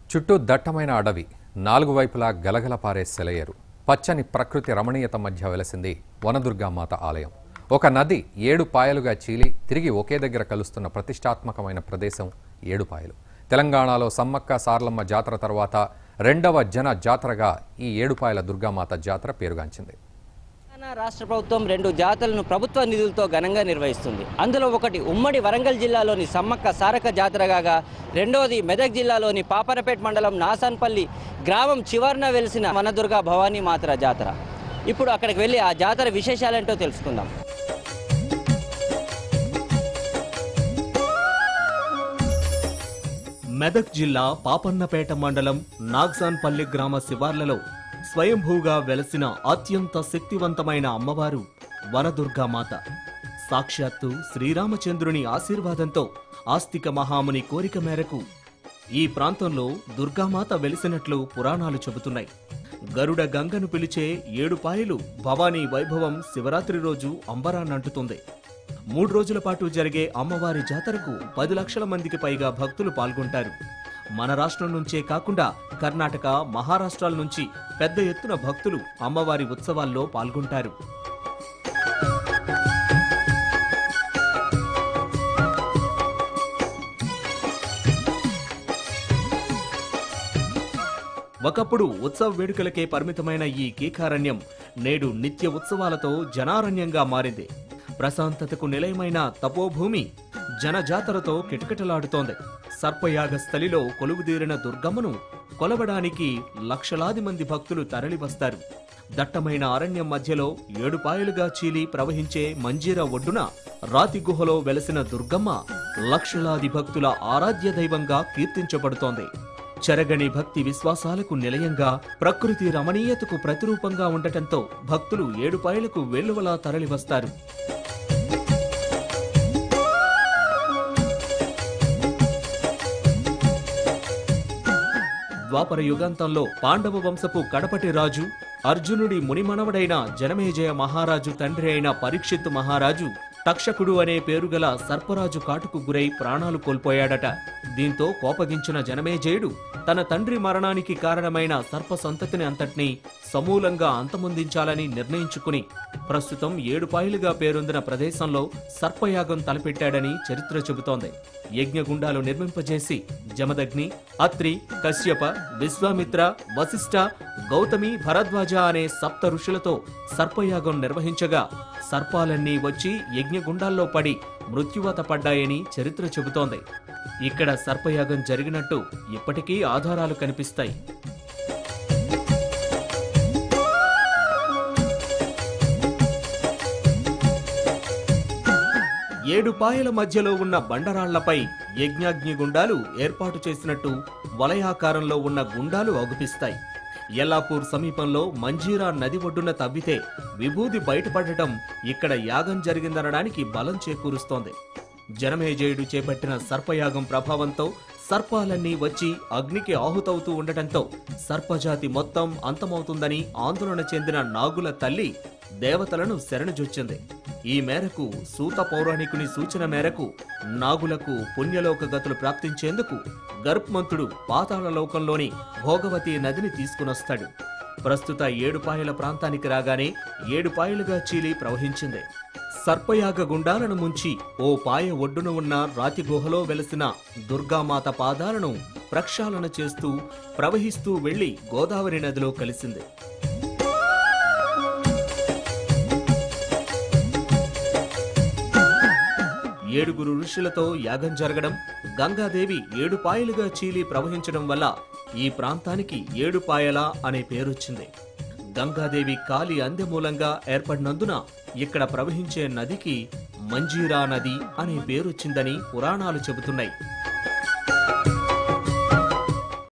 చుట్టూ దట్టమైన అడవి నాలుగు వైపులా గలగల పారే సెలయేరు పచ్చని ప్రకృతి రమణీయత మధ్య వెలసింది వనదుర్గామాత ఆలయం ఒక నది ఏడు పాయలుగా చీలి తిరిగి ఒకే దగ్గర కలుస్తున్న ప్రతిష్టాత్మకమైన ప్రదేశం ఏడుపాయలు తెలంగాణలో సమ్మక్క సార్లమ్మ జాతర తర్వాత రెండవ జన జాతరగా ఈ ఏడుపాయల దుర్గామాత జాతర పేరుగాంచింది తెలంగాణ రాష్ట్ర ప్రభుత్వం రెండు జాతరలను ప్రభుత్వ నిధులతో ఘనంగా నిర్వహిస్తుంది అందులో ఒకటి ఉమ్మడి వరంగల్ జిల్లాలోని సమ్మక్క సారక జాతర కాగా రెండవది మెదక్ జిల్లాలోని పాపనపేట మండలం నాసాన్పల్లి గ్రామం చివరన వెలిసిన వనదుర్గ భవానీ మాతర జాతర ఇప్పుడు అక్కడికి వెళ్ళి ఆ జాతర విశేషాలేంటో తెలుసుకుందాం మెదక్ జిల్లా పాపన్నపేట మండలం నాగ్సాన్పల్లి గ్రామ శివార్లలో స్వయంభూగా వెలసిన అత్యంత శక్తివంతమైన అమ్మవారు వనదుర్గామాత సాక్షాత్తు శ్రీరామచంద్రుని ఆశీర్వాదంతో ఆస్తిక మహాముని కోరిక మేరకు ఈ ప్రాంతంలో దుర్గామాత వెలిసినట్లు పురాణాలు చెబుతున్నాయి గరుడ గంగను పిలిచే ఏడుపాయలు భవానీ వైభవం శివరాత్రి రోజు అంబరాన్నంటుతుంది మూడు రోజుల పాటు జరిగే అమ్మవారి జాతరకు పది లక్షల మందికి పైగా భక్తులు పాల్గొంటారు మన రాష్ట్రం నుంచే కాకుండా కర్ణాటక మహారాష్ట్రాల నుంచి పెద్ద ఎత్తున భక్తులు అమ్మవారి ఉత్సవాల్లో పాల్గొంటారు ఒకప్పుడు ఉత్సవ వేడుకలకే పరిమితమైన ఈ కీకారణ్యం నేడు నిత్య ఉత్సవాలతో జనారణ్యంగా మారింది ప్రశాంతతకు నిలయమైన తపోభూమి జనజాతరతో కిటకిటలాడుతోంది సర్పయాగ స్థలిలో కొలువుదీరిన దుర్గమ్మను కొలవడానికి లక్షలాది మంది భక్తులు తరలివస్తారు దట్టమైన అరణ్యం మధ్యలో ఏడుపాయలుగా చీలి ప్రవహించే మంజీరా ఒడ్డున రాతి గుహలో వెలసిన దుర్గమ్మ లక్షలాది భక్తుల ఆరాధ్య దైవంగా కీర్తించబడుతోంది చెరగని భక్తి విశ్వాసాలకు నిలయంగా ప్రకృతి రమణీయతకు ప్రతిరూపంగా ఉండటంతో భక్తులు ఏడుపాయలకు వెల్లువలా తరలివస్తారు ద్వాపర యుగాంతంలో పాండవ వంశపు కడపటి రాజు అర్జునుడి మునిమనవడైన జనమేజయ మహారాజు తండ్రి అయిన పరీక్షిత్ మహారాజు తక్షకుడు అనే పేరుగల సర్పరాజు కాటుకు గురై ప్రాణాలు కోల్పోయాడట దీంతో కోపగించిన జనమేజయుడు తన తండ్రి మరణానికి కారణమైన సర్ప సంతతిని అంతటినీ సమూలంగా అంతమొందించాలని నిర్ణయించుకుని ప్రస్తుతం ఏడుపాయలుగా పేరొందిన ప్రదేశంలో సర్పయాగం తలపెట్టాడని చరిత్ర చెబుతోంది యజ్ఞగుండాలు నిర్మింపజేసి జమదగ్ని అత్రి కశ్యప విశ్వామిత్ర వశిష్ఠ గౌతమి భరద్వాజ అనే సప్త ఋషులతో సర్పయాగం నిర్వహించగా సర్పాలన్నీ వచ్చి యజ్ఞగుండాల్లో పడి మృత్యువాత పడ్డాయని చరిత్ర చెబుతోంది ఇక్కడ సర్పయాగం జరిగినట్టు ఇప్పటికీ ఆధారాలు కనిపిస్తాయి ఏడు పాయల మధ్యలో ఉన్న బండరాళ్లపై యజ్ఞాగ్ని గుండాలు ఏర్పాటు చేసినట్టు వలయాకారంలో ఉన్న గుండాలు అగుపిస్తాయి ఎల్లాపూర్ సమీపంలో మంజీరా నది ఒడ్డున తవ్వితే విభూది బయటపడటం ఇక్కడ యాగం జరిగిందనడానికి బలం చేకూరుస్తోంది జనమేజయుడు చేపట్టిన సర్పయాగం ప్రభావంతో సర్పాలన్నీ వచ్చి అగ్నికి ఆహుతవుతూ ఉండటంతో సర్పజాతి మొత్తం అంతమవుతుందని ఆందోళన చెందిన నాగుల తల్లి దేవతలను శరణుజొచ్చింది ఈ మేరకు సూత పౌరాణికుని సూచన మేరకు నాగులకు పుణ్యలోక గతులు ప్రాప్తించేందుకు గర్భమంతుడు పాతాళ లోకంలోని భోగవతి నదిని తీసుకునొస్తాడు ప్రస్తుత ఏడుపాయల ప్రాంతానికి రాగానే ఏడుపాయలుగా చీలి ప్రవహించింది సర్పయాగ గుండాలను ముంచి ఓ పాయ ఒడ్డున ఉన్న రాతి గుహలో వెలసిన దుర్గామాత పాదాలను ప్రక్షాళన చేస్తూ ప్రవహిస్తూ వెళ్లి గోదావరి నదిలో కలిసింది ఏడుగురు ఋషులతో యాగం జరగడం గంగాదేవి ఏడుపాయలుగా చీలి ప్రవహించడం వల్ల ఈ ప్రాంతానికి ఏడుపాయల అనే పేరొచ్చింది గంగాదేవి కాలి అందె మూలంగా ఏర్పడినందున ఇక్కడ ప్రవహించే నదికి మంజీరా నది అనే పేరొచ్చిందని పురాణాలు చెబుతున్నాయి